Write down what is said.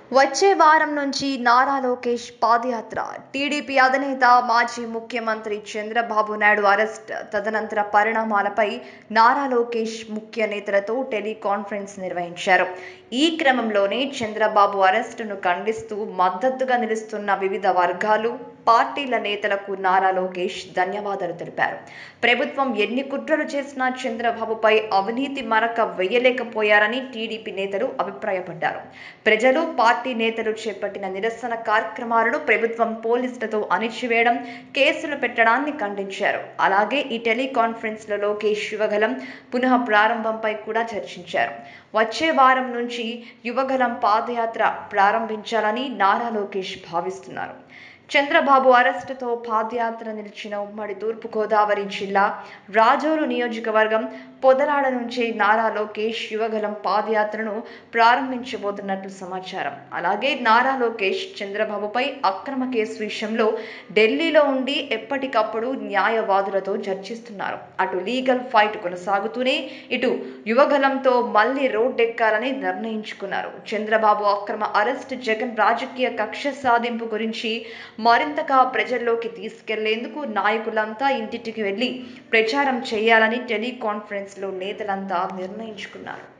వచ్చే వారం నుంచి నారా లోకేష్ పాదయాత్ర టీడీపీ అధినేత మాజీ ముఖ్యమంత్రి చంద్రబాబు నాయుడు అరెస్ట్ తదనంతర పరిణామాలపై నారా లోకేష్ ముఖ్య నేతలతో టెలికాన్ఫరెన్స్ నిర్వహించారు ఈ క్రమంలోనే చంద్రబాబు అరెస్టును ఖండిస్తూ మద్దతుగా నిలుస్తున్న వివిధ వర్గాలు పార్టీల నేతలకు నారా లోకేష్ ధన్యవాదాలు తెలిపారు ప్రభుత్వం ఎన్ని కుట్రలు చేసినా చంద్రబాబుపై అవినీతి మరక వేయలేకపోయారని టీడీపీ నేతలు అభిప్రాయపడ్డారు ప్రజలు పార్టీ నేతలు చేపట్టిన నిరసన కార్యక్రమాలను ప్రభుత్వం పోలీసులతో అణిచివేయడం కేసులు పెట్టడాన్ని ఖండించారు అలాగే ఈ టెలికాన్ఫరెన్స్ లో లోకేష్ యువగలం పునః ప్రారంభంపై కూడా చర్చించారు వచ్చే వారం నుంచి యువగలం పాదయాత్ర ప్రారంభించాలని నారా లోకేష్ భావిస్తున్నారు చంద్రబాబు అరెస్టుతో పాదయాత్ర నిలిచిన ఉమ్మడి తూర్పుగోదావరి జిల్లా రాజోలు నియోజకవర్గం పొదలాడ నుంచి నారా లోకేష్ యువగలం పాదయాత్రను ప్రారంభించబోతున్నట్లు సమాచారం అలాగే నారా లోకేష్ చంద్రబాబుపై అక్రమ కేసు విషయంలో ఢిల్లీలో ఉండి ఎప్పటికప్పుడు న్యాయవాదులతో చర్చిస్తున్నారు అటు లీగల్ ఫైట్ కొనసాగుతూనే ఇటు యువగలంతో మళ్లీ రోడ్డెక్కాలని నిర్ణయించుకున్నారు చంద్రబాబు అక్రమ అరెస్ట్ జగన్ రాజకీయ కక్ష సాధింపు గురించి మరింతగా ప్రజల్లోకి తీసుకెళ్లేందుకు నాయకులంతా ఇంటింటికి వెళ్లి ప్రచారం చేయాలని టెలికాన్ఫరెన్స్ లో నేతలంతా నిర్ణయించుకున్నారు